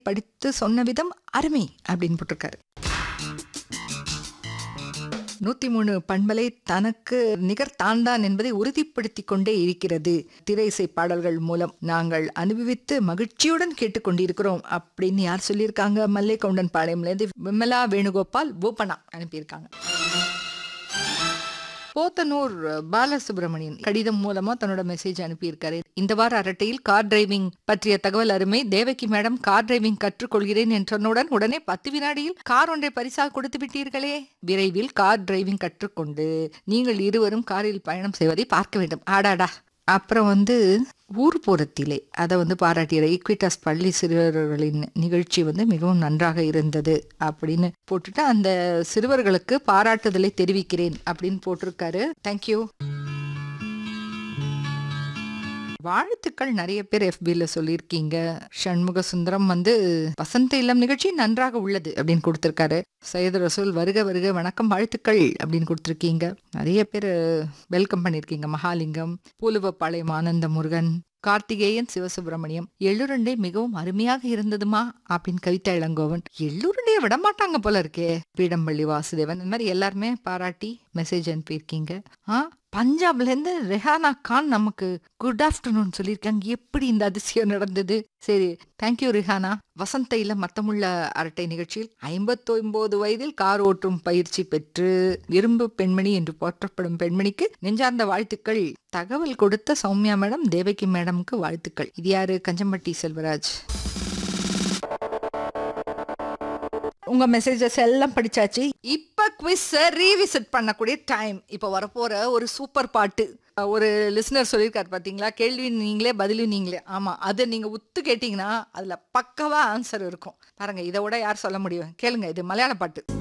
படித்து சொன்ன விதம் அருமை அப்படின்னு போட்டிருக்காரு நூத்தி மூணு பண்பலை தனக்கு நிகர் தான்தான் என்பதை உறுதிப்படுத்திக் கொண்டே இருக்கிறது திரை இசை பாடல்கள் மூலம் நாங்கள் அனுபவித்து மகிழ்ச்சியுடன் கேட்டுக்கொண்டிருக்கிறோம் அப்படின்னு யார் சொல்லியிருக்காங்க மல்லை கவுண்டன் பாளையம்லேருந்து விமலா வேணுகோபால் பூபனா அனுப்பியிருக்காங்க போத்தனூர் பாலசுப்ரமணியன் கடிதம் மூலமா தன்னோட மெசேஜ் அனுப்பியிருக்காரு இந்த வார அரட்டையில் கார் டிரைவிங் பற்றிய தகவல் அருமை தேவகி மேடம் கார் டிரைவிங் கற்றுக்கொள்கிறேன் என்றனுடன் உடனே பத்து வினாடியில் கார் ஒன்றை பரிசாக கொடுத்து விட்டீர்களே விரைவில் கார் டிரைவிங் கற்றுக்கொண்டு நீங்கள் இருவரும் காரில் பயணம் செய்வதை பார்க்க வேண்டும் ஆடாடா அப்புறம் வந்து ஊர்ப்புறத்திலே அதை வந்து பாராட்டியற ஈக்விட்டாஸ் பள்ளி சிறுவர்களின் நிகழ்ச்சி வந்து மிகவும் நன்றாக இருந்தது அப்படின்னு போட்டுட்டு அந்த சிறுவர்களுக்கு பாராட்டுதலை தெரிவிக்கிறேன் அப்படின்னு போட்டிருக்காரு தேங்க்யூ வாழ்த்துக்கள் நிறைய பேர் எஃபில சொல்லியிருக்கீங்க சண்முக சுந்தரம் வந்து வசந்த இல்லம் நிகழ்ச்சி நன்றாக உள்ளது அப்படின்னு கொடுத்திருக்காரு சையது ரசூல் வருக வருக வணக்கம் வாழ்த்துக்கள் அப்படின்னு கொடுத்துருக்கீங்க நிறைய பேர் வெல்கம் பண்ணியிருக்கீங்க மகாலிங்கம் பூலுவப்பாளையம் ஆனந்த முருகன் கார்த்திகேயன் சிவசுப்பிரமணியம் எள்ளுருண்டை மிகவும் அருமையாக இருந்ததுமா அப்படின்னு கவிதா இளங்கோவன் எள்ளுருண்டைய விட மாட்டாங்க போல இருக்கே பீடம்பள்ளி வாசுதேவன் இந்த மாதிரி எல்லாருமே பாராட்டி மெசேஜ் அனுப்பியிருக்கீங்க ஆ பஞ்சாப்ல இருந்து ரெஹானா கான் நமக்கு குட் ஆஃப்டர்நூன் சொல்லியிருக்காங்க எப்படி இந்த அதிசயம் நடந்தது சரி தேங்க்யூ ரிஹானா வசந்த இல்ல மத்தமுள்ள அரட்டை நிகழ்ச்சியில் ஐம்பத்தொன்பது வயதில் கார் ஓட்டும் பயிற்சி பெற்று இரும்பு பெண்மணி என்று போற்றப்படும் பெண்மணிக்கு நெஞ்சார்ந்த வாழ்த்துக்கள் தகவல் கொடுத்த சௌமியா மேடம் தேவகி மேடம்க்கு வாழ்த்துக்கள் இது யாரு கஞ்சம்பட்டி செல்வராஜ் உங்க மெசேஜஸ் எல்லாம் படிச்சாச்சு இப்ப குவிஸ் ரீவிசிட் பண்ணக்கூடிய டைம் இப்ப வரப்போற ஒரு சூப்பர் பாட்டு ஒரு லிசனர் சொல்லியிருக்காரு பாத்தீங்களா கேள்வி நீங்களே பதிலும் நீங்களே ஆமா அதை நீங்க உத்து கேட்டீங்கன்னா அதுல பக்கவா ஆன்சர் இருக்கும் பாருங்க இதை விட யார் சொல்ல முடியும் கேளுங்க இது மலையாள பாட்டு